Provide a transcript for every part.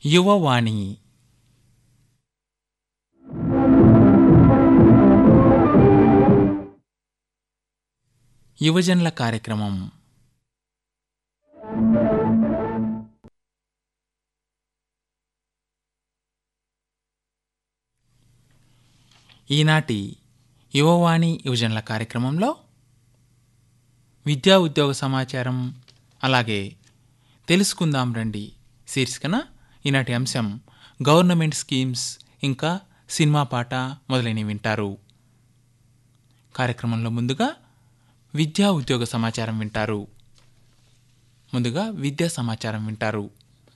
యువవాణి యువజనుల కార్యక్రమం ఈనాటి యువవాణి యువజనుల కార్యక్రమంలో విద్యా ఉద్యోగ సమాచారం అలాగే తెలుసుకుందాం రండి శీర్షికన ఈనాటి అంశం గవర్నమెంట్ స్కీమ్స్ ఇంకా సినిమా పాట మొదలైనవి వింటారు కార్యక్రమంలో ముందుగా విద్యా ఉద్యోగ సమాచారం వింటారు ముందుగా విద్యా సమాచారం వింటారు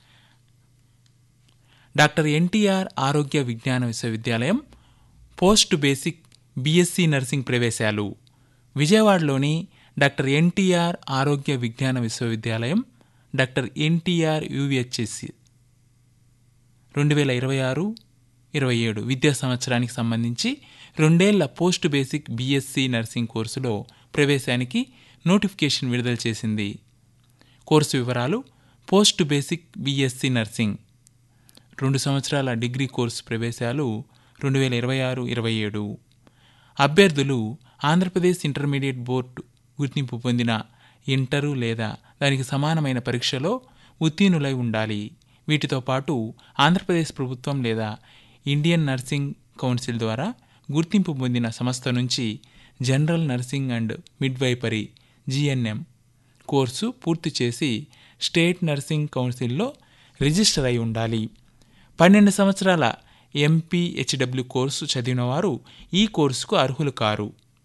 డాక్టర్ ఎన్టీఆర్ ఆరోగ్య విజ్ఞాన విశ్వవిద్యాలయం పోస్ట్ బేసిక్ బీఎస్సీ నర్సింగ్ ప్రవేశాలు విజయవాడలోని డాక్టర్ ఎన్టీఆర్ ఆరోగ్య విజ్ఞాన విశ్వవిద్యాలయం డాక్టర్ ఎన్టీఆర్ యూవిహెచ్ఎస్సి రెండు వేల ఇరవై ఆరు ఇరవై ఏడు విద్యా సంవత్సరానికి సంబంధించి రెండేళ్ల పోస్ట్ బేసిక్ బీఎస్సీ నర్సింగ్ కోర్సులో ప్రవేశానికి నోటిఫికేషన్ విడుదల చేసింది కోర్సు వివరాలు పోస్ట్ బేసిక్ బీఎస్సీ నర్సింగ్ రెండు సంవత్సరాల డిగ్రీ కోర్సు ప్రవేశాలు రెండు వేల ఇరవై ఆరు ఇరవై ఏడు అభ్యర్థులు ఆంధ్రప్రదేశ్ ఇంటర్మీడియట్ బోర్డు గుర్తింపు పొందిన ఇంటరు లేదా దానికి సమానమైన పరీక్షలో ఉత్తీర్ణులై ఉండాలి వీటితో పాటు ఆంధ్రప్రదేశ్ ప్రభుత్వం లేదా ఇండియన్ నర్సింగ్ కౌన్సిల్ ద్వారా గుర్తింపు పొందిన సంస్థ నుంచి general nursing and midwifery GNM course పూర్తి చేసి స్టేట్ నర్సింగ్ కౌన్సిల్లో రిజిస్టర్ అయి ఉండాలి పన్నెండు సంవత్సరాల ఎంపీహెచ్డబ్ల్యూ కోర్సు చదివిన వారు ఈ కోర్సుకు అర్హులు కారు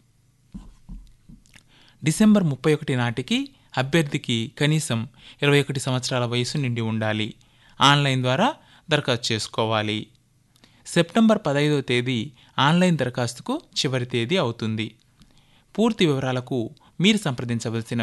డిసెంబర్ ముప్పై ఒకటి నాటికి అభ్యర్థికి కనీసం ఇరవై ఒకటి సంవత్సరాల వయసు నిండి ఉండాలి ఆన్లైన్ ద్వారా దరఖాస్తు చేసుకోవాలి సెప్టెంబర్ పదహైదవ తేదీ ఆన్లైన్ దరఖాస్తుకు చివరి తేదీ అవుతుంది పూర్తి వివరాలకు మీరు సంప్రదించవలసిన